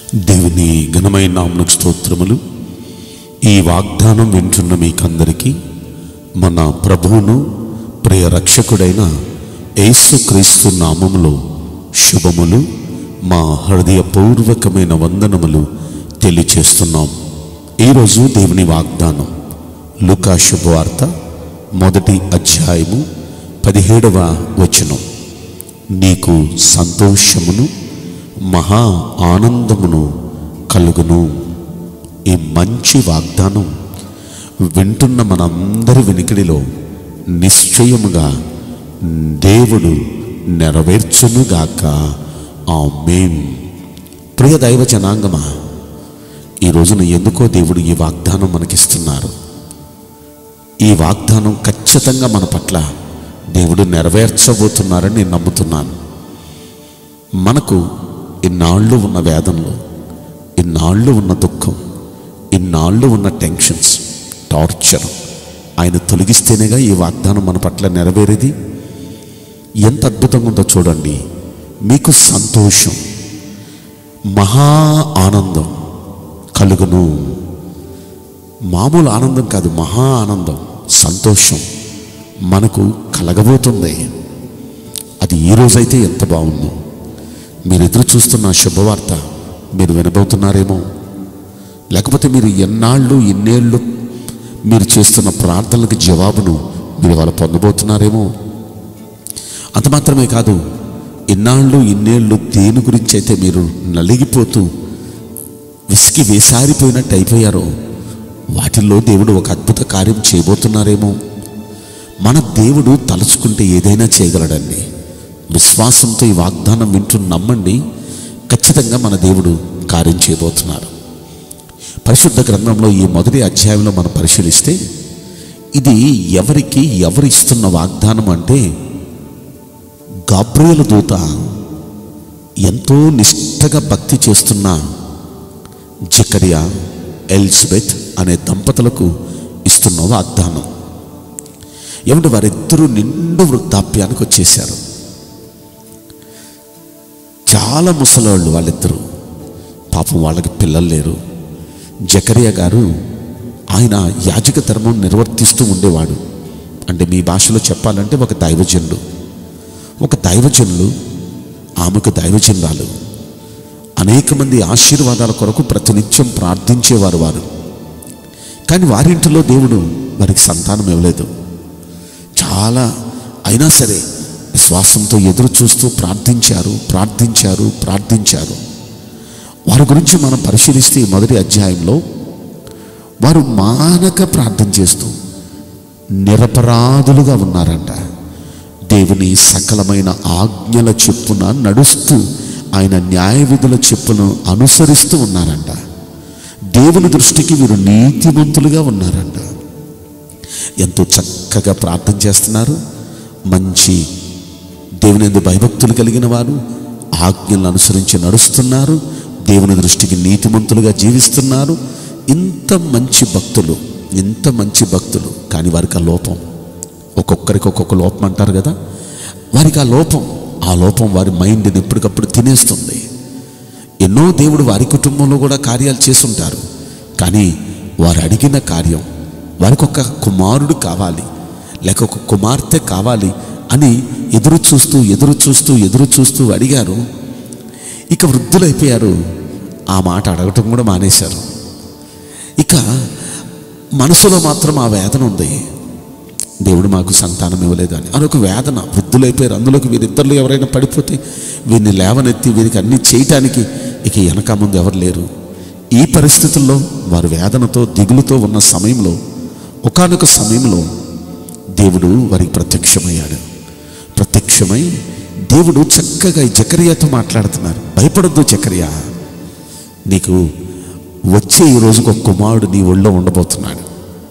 దేవుని ఘనమైన నామకు స్తోత్రములు ఈ వాగ్దానం వింటున్న మీకందరికీ మన ప్రభువును ప్రియ రక్షకుడైన యేసుక్రీస్తు నామములో శుభములు మా హృదయపూర్వకమైన వందనములు తెలియచేస్తున్నాం ఈరోజు దేవుని వాగ్దానం లుకా శుభవార్త మొదటి అధ్యాయము పదిహేడవ వచనం నీకు సంతోషమును మహా ఆనందమును కలుగును ఈ మంచి వాగ్దానం వింటున్న మనందరి వెనికిడిలో నిశ్చయముగా దేవుడు నెరవేర్చునుగాక ఆ మేం ప్రియ దైవ జనాంగమా ఈ రోజున ఎందుకో దేవుడు ఈ వాగ్దానం మనకిస్తున్నారు ఈ వాగ్దానం ఖచ్చితంగా మన పట్ల దేవుడు నెరవేర్చబోతున్నారని నేను నమ్ముతున్నాను మనకు ఇన్నాళ్ళు ఉన్న వేదనలు ఇన్నాళ్ళు ఉన్న దుఃఖం ఇన్నాళ్ళు ఉన్న టెన్షన్స్ టార్చర్ ఆయన తొలగిస్తేనేగా ఈ వాగ్దానం మన పట్ల నెరవేరేది ఎంత అద్భుతంగా ఉందో చూడండి మీకు సంతోషం మహా ఆనందం కలుగును మామూలు ఆనందం కాదు మహా ఆనందం సంతోషం మనకు కలగబోతుంది అది ఈ రోజైతే ఎంత బాగుందో మీరు ఎదురు చూస్తున్న శుభవార్త మీరు వినబోతున్నారేమో లేకపోతే మీరు ఎన్నాళ్ళు ఇన్నేళ్ళు మీరు చేస్తున్న ప్రార్థనలకు జవాబును మీరు వాళ్ళు పొందబోతున్నారేమో అంత మాత్రమే కాదు ఇన్నాళ్ళు ఇన్నేళ్ళు దేని గురించి అయితే మీరు నలిగిపోతూ విసిగి వేసారిపోయినట్టు అయిపోయారో వాటిల్లో దేవుడు ఒక అద్భుత కార్యం చేయబోతున్నారేమో మన దేవుడు తలుచుకుంటే ఏదైనా చేయగలడండి విశ్వాసంతో ఈ వాగ్దానం వింటూ నమ్మండి ఖచ్చితంగా మన దేవుడు కార్యం చేయబోతున్నారు పరిశుద్ధ గ్రంథంలో ఈ మొదటి అధ్యాయంలో మనం పరిశీలిస్తే ఇది ఎవరికి ఎవరు ఇస్తున్న వాగ్దానం అంటే గాబ్రియల దూత ఎంతో నిష్ఠగా భక్తి చేస్తున్న జకరియా ఎలిజబెత్ అనే దంపతులకు ఇస్తున్న వాగ్దానం ఏమంటే వారిద్దరూ నిండు వృద్ధాప్యానికి వచ్చేశారు చాలా ముసలాళ్ళు వాళ్ళిద్దరూ పాపం వాళ్ళకి పిల్లలు లేరు జకరియా గారు ఆయన యాజక ధర్మం నిర్వర్తిస్తూ ఉండేవాడు అంటే మీ భాషలో చెప్పాలంటే ఒక దైవజనుడు ఒక దైవజనులు ఆమెకు దైవజనురాలు అనేక మంది ఆశీర్వాదాల కొరకు ప్రతినిత్యం ప్రార్థించేవారు వారు కానీ వారింటిలో దేవుడు వారికి సంతానం ఇవ్వలేదు చాలా అయినా సరే విశ్వాసంతో ఎదురు చూస్తూ ప్రార్థించారు ప్రార్థించారు ప్రార్థించారు వారి గురించి మనం పరిశీలిస్తే ఈ మొదటి అధ్యాయంలో వారు మానక ప్రార్థన చేస్తూ నిరపరాధులుగా ఉన్నారంట దేవుని సకలమైన ఆజ్ఞల చెప్పున నడుస్తూ ఆయన న్యాయ విధుల చెప్పును అనుసరిస్తూ ఉన్నారంట దేవుని దృష్టికి వీరు నీతిమంతులుగా ఉన్నారంట ఎంతో చక్కగా ప్రార్థన చేస్తున్నారు మంచి దేవుని ఎందు భయభక్తులు కలిగిన వారు ఆజ్ఞలను అనుసరించి నడుస్తున్నారు దేవుని దృష్టికి నీతిమంతులుగా జీవిస్తున్నారు ఇంత మంచి భక్తులు ఇంత మంచి భక్తులు కానీ వారికి ఆ లోపం ఒక్కొక్కరికి ఒక్కొక్క లోపం అంటారు కదా వారికి ఆ లోపం ఆ లోపం వారి మైండ్ని ఎప్పటికప్పుడు తినేస్తుంది ఎన్నో దేవుడు వారి కుటుంబంలో కూడా కార్యాలు చేసుంటారు కానీ వారు అడిగిన కార్యం వారికి ఒక కుమారుడు కావాలి లేక ఒక కుమార్తె కావాలి అని ఎదురు చూస్తూ ఎదురు చూస్తూ ఎదురు చూస్తూ అడిగారు ఇక వృద్ధులైపోయారు ఆ మాట అడగటం కూడా మానేశారు ఇక మనసులో మాత్రం ఆ వేదన ఉంది దేవుడు మాకు సంతానం ఇవ్వలేదు అని అదొక వేదన వృద్ధులైపోయారు అందులోకి వీరిద్దరిలో ఎవరైనా పడిపోతే వీరిని లేవనెత్తి వీరికి అన్ని చేయటానికి ఇక వెనక ముందు ఎవరు లేరు ఈ పరిస్థితుల్లో వారు వేదనతో దిగులుతో ఉన్న సమయంలో ఒకానొక సమయంలో దేవుడు వారికి ప్రత్యక్షమయ్యాడు ప్రత్యక్షమై దేవుడు చక్కగా ఈ జకరియాతో మాట్లాడుతున్నారు భయపడద్దు జకరియా నీకు వచ్చే ఈ రోజుకు ఒక కుమారుడు నీ ఒళ్ళో ఉండబోతున్నాడు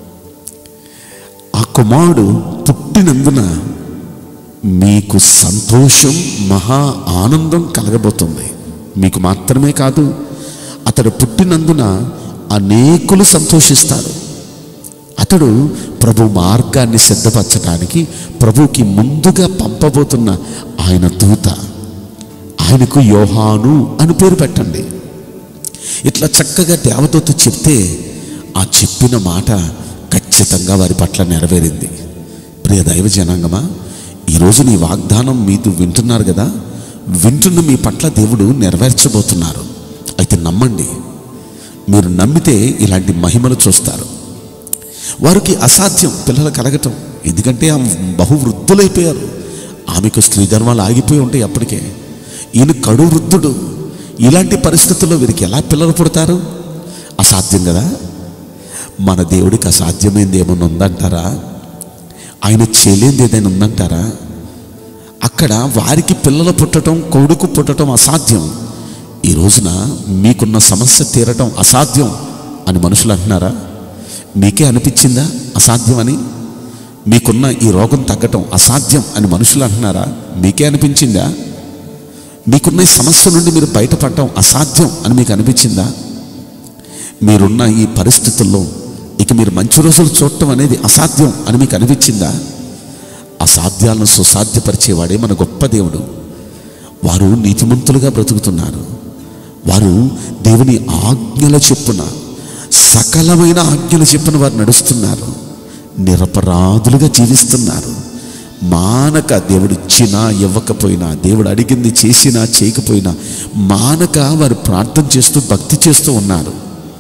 ఆ కుమారుడు పుట్టినందున మీకు సంతోషం మహా ఆనందం కలగబోతుంది మీకు మాత్రమే కాదు అతడు పుట్టినందున అనేకులు సంతోషిస్తారు అతడు ప్రభు మార్గాన్ని సిద్ధపరచడానికి ప్రభుకి ముందుగా పంపబోతున్న ఆయన దూత ఆయనకు యోహాను అని పేరు పెట్టండి ఇట్లా చక్కగా దేవదూత చెప్తే ఆ చెప్పిన మాట ఖచ్చితంగా వారి పట్ల నెరవేరింది ప్రియ దైవ జనాంగమా ఈరోజు నీ వాగ్దానం మీతో వింటున్నారు కదా వింటున్న మీ పట్ల దేవుడు నెరవేర్చబోతున్నారు అయితే నమ్మండి మీరు నమ్మితే ఇలాంటి మహిమలు చూస్తారు వారికి అసాధ్యం పిల్లలు కలగటం ఎందుకంటే ఆమె బహు వృద్ధులైపోయారు ఆమెకు స్త్రీ ధర్మాలు ఆగిపోయి ఉంటాయి అప్పటికే ఈయన కడు వృద్ధుడు ఇలాంటి పరిస్థితుల్లో వీరికి ఎలా పిల్లలు పుడతారు అసాధ్యం కదా మన దేవుడికి అసాధ్యమైంది ఏమన్నా ఉందంటారా ఆయన చేయలేంది ఏదైనా ఉందంటారా అక్కడ వారికి పిల్లలు పుట్టడం కొడుకు పుట్టడం అసాధ్యం ఈ రోజున మీకున్న సమస్య తీరటం అసాధ్యం అని మనుషులు అంటున్నారా మీకే అనిపించిందా అసాధ్యం అని మీకున్న ఈ రోగం తగ్గటం అసాధ్యం అని మనుషులు అంటున్నారా మీకే అనిపించిందా మీకున్న ఈ సమస్య నుండి మీరు బయటపడటం అసాధ్యం అని మీకు అనిపించిందా మీరున్న ఈ పరిస్థితుల్లో ఇక మీరు మంచి రోజులు చూడటం అనేది అసాధ్యం అని మీకు అనిపించిందా అసాధ్యాలను సుసాధ్యపరిచేవాడే మన గొప్ప దేవుడు వారు నీతిమంతులుగా బ్రతుకుతున్నారు వారు దేవుని ఆజ్ఞల చెప్పున సకలమైన ఆజ్ఞల చెప్పున వారు నడుస్తున్నారు నిరపరాధులుగా జీవిస్తున్నారు మానక దేవుడు ఇచ్చినా ఇవ్వకపోయినా దేవుడు అడిగింది చేసినా చేయకపోయినా మానక వారు ప్రార్థన చేస్తూ భక్తి చేస్తూ ఉన్నారు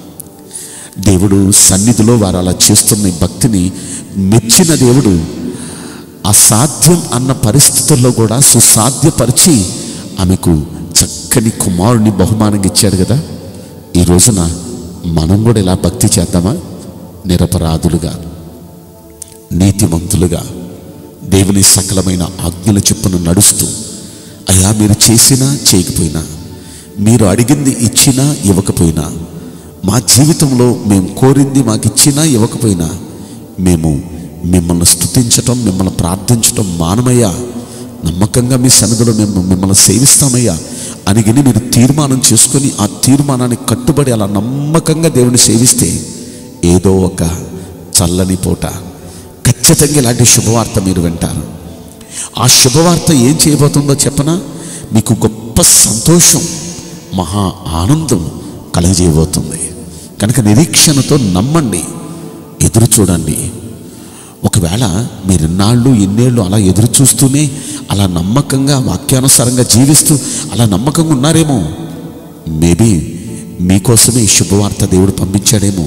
దేవుడు సన్నిధిలో వారు అలా చేస్తున్న ఈ భక్తిని మెచ్చిన దేవుడు అసాధ్యం అన్న పరిస్థితుల్లో కూడా సుసాధ్యపరిచి ఆమెకు చక్కని కుమారుని బహుమానంగా ఇచ్చాడు కదా ఈ రోజున మనం కూడా ఇలా భక్తి చేద్దామా నిరపరాధులుగా నీతిమంతులుగా దేవుని సకలమైన ఆజ్ఞల చొప్పున నడుస్తూ అయ్యా మీరు చేసినా చేయకపోయినా మీరు అడిగింది ఇచ్చినా ఇవ్వకపోయినా మా జీవితంలో మేము కోరింది మాకు ఇచ్చినా ఇవ్వకపోయినా మేము మిమ్మల్ని స్తుతించటం మిమ్మల్ని ప్రార్థించటం మానమయ్యా నమ్మకంగా మీ సన్నిధిలో మేము మిమ్మల్ని సేవిస్తామయ్యా అని విని మీరు తీర్మానం చేసుకొని ఆ తీర్మానానికి కట్టుబడి అలా నమ్మకంగా దేవుని సేవిస్తే ఏదో ఒక చల్లని పూట ఖచ్చితంగా ఇలాంటి శుభవార్త మీరు వింటారు ఆ శుభవార్త ఏం చేయబోతుందో చెప్పనా మీకు గొప్ప సంతోషం మహా ఆనందం కలగజేయబోతుంది కనుక నిరీక్షణతో నమ్మండి ఎదురు చూడండి ఒకవేళ మీరు ఇన్నాళ్ళు ఇన్నేళ్ళు అలా ఎదురు చూస్తూనే అలా నమ్మకంగా వాక్యానుసారంగా జీవిస్తూ అలా నమ్మకంగా ఉన్నారేమో మేబీ మీకోసమే ఈ శుభవార్త దేవుడు పంపించాడేమో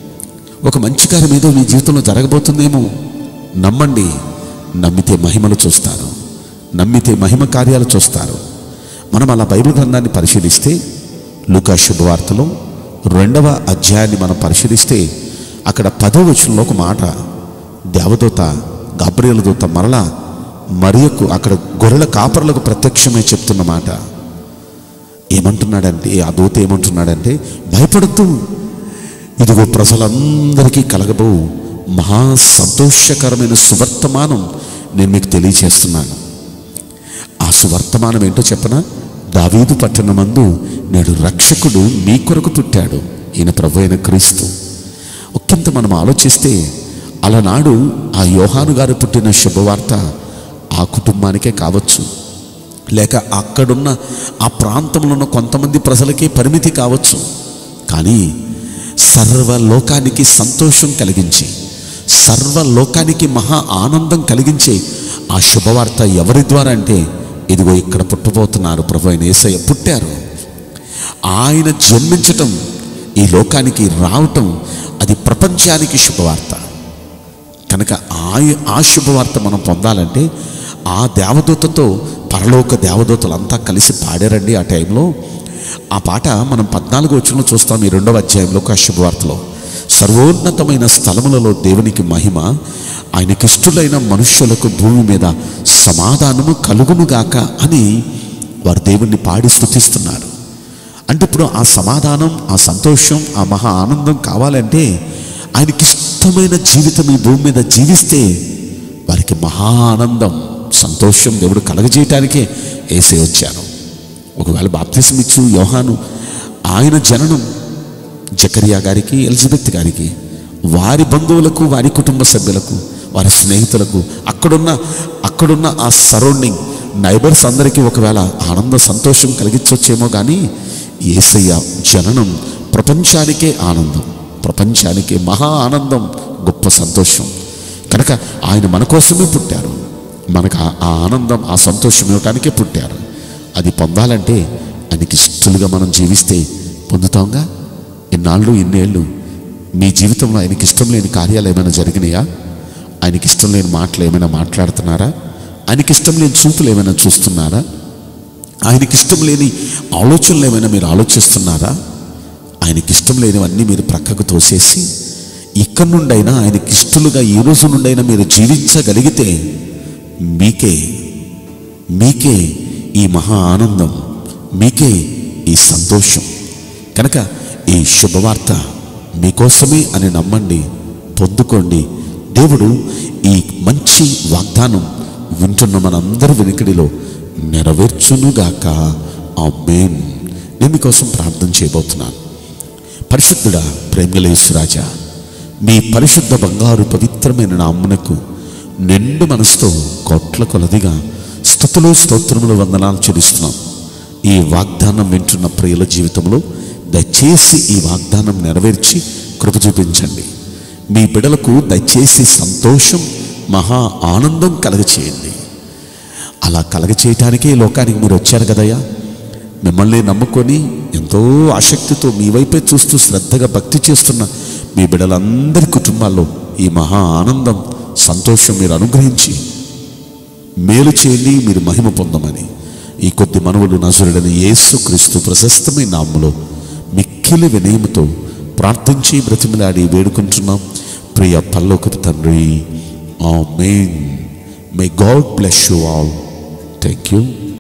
ఒక మంచి కార్యం ఏదో మీ జీవితంలో జరగబోతుందేమో నమ్మండి నమ్మితే మహిమలు చూస్తారు నమ్మితే మహిమ కార్యాలు చూస్తారు మనం అలా బైబిల్ గ్రంథాన్ని పరిశీలిస్తే లూకా శుభవార్తలో రెండవ అధ్యాయాన్ని మనం పరిశీలిస్తే అక్కడ పదో వచనంలో ఒక మాట దేవదూత గాబ్రియల దూత మరలా మరియకు అక్కడ గొర్రెల కాపరులకు ప్రత్యక్షమై చెప్తున్న మాట ఏమంటున్నాడంటే ఆ దూత ఏమంటున్నాడంటే భయపడద్దు ఇదిగో ప్రజలందరికీ కలగబో మహా సంతోషకరమైన సువర్తమానం నేను మీకు తెలియచేస్తున్నాను ఆ సువర్తమానం ఏంటో చెప్పనా దావీదు పట్టణమందు నేడు రక్షకుడు మీ కొరకు పుట్టాడు ఈయన ప్రభు అయిన క్రీస్తు ఒక్కింత మనం ఆలోచిస్తే అలనాడు ఆ యోహాను గారు పుట్టిన శుభవార్త ఆ కుటుంబానికే కావచ్చు లేక అక్కడున్న ఆ ప్రాంతంలో ఉన్న కొంతమంది ప్రజలకే పరిమితి కావచ్చు కానీ సర్వలోకానికి సంతోషం కలిగించి సర్వలోకానికి మహా ఆనందం కలిగించే ఆ శుభవార్త ఎవరి ద్వారా అంటే ఇదిగో ఇక్కడ పుట్టబోతున్నారు ప్రభు అయిన యేసయ్య పుట్టారు ఆయన జన్మించటం ఈ లోకానికి రావటం అది ప్రపంచానికి శుభవార్త కనుక ఆ ఆ శుభవార్త మనం పొందాలంటే ఆ దేవదూతతో పరలోక దేవదూతలంతా కలిసి పాడారండి ఆ టైంలో ఆ పాట మనం పద్నాలుగు వచ్చిన చూస్తాం ఈ రెండవ అధ్యాయంలో ఆ శుభవార్తలో సర్వోన్నతమైన స్థలములలో దేవునికి మహిమ ఆయనకిష్టులైన మనుష్యులకు భూమి మీద సమాధానము కలుగునుగాక అని వారు దేవుణ్ణి పాడి స్తుతిస్తున్నారు అంటే ఇప్పుడు ఆ సమాధానం ఆ సంతోషం ఆ మహా ఆనందం కావాలంటే ఆయనకి ఇష్టమైన జీవితం ఈ భూమి మీద జీవిస్తే వారికి మహా ఆనందం సంతోషం దేవుడు కలగజేయటానికే ఏసే వచ్చాను ఒకవేళ బాప్తిసం ఇచ్చు యోహాను ఆయన జననం జకరియా గారికి ఎలిజబెత్ గారికి వారి బంధువులకు వారి కుటుంబ సభ్యులకు వారి స్నేహితులకు అక్కడున్న అక్కడున్న ఆ సరౌండింగ్ నైబర్స్ అందరికీ ఒకవేళ ఆనంద సంతోషం కలిగించవచ్చేమో కానీ ఏసయ్య జననం ప్రపంచానికే ఆనందం ప్రపంచానికే మహా ఆనందం గొప్ప సంతోషం కనుక ఆయన మన కోసమే పుట్టారు మనకు ఆ- ఆ ఆనందం ఆ సంతోషం ఇవ్వటానికే పుట్టారు అది పొందాలంటే ఆయనకి ఇష్టలుగా మనం జీవిస్తే పొందుతాంగా ఇన్నాళ్ళు ఇన్నేళ్ళు మీ జీవితంలో ఆయనకి ఇష్టం లేని కార్యాలు ఏమైనా జరిగినాయా ఆయనకి ఇష్టం లేని మాటలు ఏమైనా మాట్లాడుతున్నారా ఆయనకి ఇష్టం లేని చూపులు ఏమైనా చూస్తున్నారా ఆయనకి ఇష్టం లేని ఆలోచనలు ఏమైనా మీరు ఆలోచిస్తున్నారా ఆయనకి ఇష్టం లేనివన్నీ మీరు ప్రక్కకు తోసేసి ఇక్కడి నుండైనా ఆయనకి ఇష్టలుగా ఈ రోజు నుండైనా మీరు జీవించగలిగితే మీకే మీకే ఈ మహా ఆనందం మీకే ఈ సంతోషం కనుక ఈ శుభవార్త మీకోసమే అని నమ్మండి పొందుకోండి దేవుడు ఈ మంచి వాగ్దానం వింటున్న మనందరి వెనుకడిలో నెరవేర్చునుగాక ఆ మేన్ నేను మీకోసం ప్రార్థన చేయబోతున్నాను పరిశుద్ధుడా ప్రేమలేసురాజా మీ పరిశుద్ధ బంగారు పవిత్రమైన నామ్మునకు నిండు మనసుతో కోట్ల కొలదిగా స్థుతులు స్తోత్రములు వందనాలు చెల్లిస్తున్నాం ఈ వాగ్దానం వింటున్న ప్రియుల జీవితంలో దయచేసి ఈ వాగ్దానం నెరవేర్చి కృప చూపించండి మీ బిడలకు దయచేసి సంతోషం మహా ఆనందం కలగచేయండి అలా కలగచేయటానికే ఈ లోకానికి మీరు వచ్చారు కదయ్యా మిమ్మల్ని నమ్ముకొని ఎంతో ఆసక్తితో మీ వైపే చూస్తూ శ్రద్ధగా భక్తి చేస్తున్న మీ బిడ్డలందరి కుటుంబాల్లో ఈ మహా ఆనందం సంతోషం మీరు అనుగ్రహించి మేలు చేయండి మీరు మహిమ పొందమని ఈ కొద్ది మనవులు నజరుడని యేసు క్రీస్తు ప్రశస్తమైన నామములో మిక్కిలి వినయముతో ప్రార్థించి బ్రతిమలాడి వేడుకుంటున్నాం ప్రియ పల్లోకపు తండ్రి amen may God bless you all thank you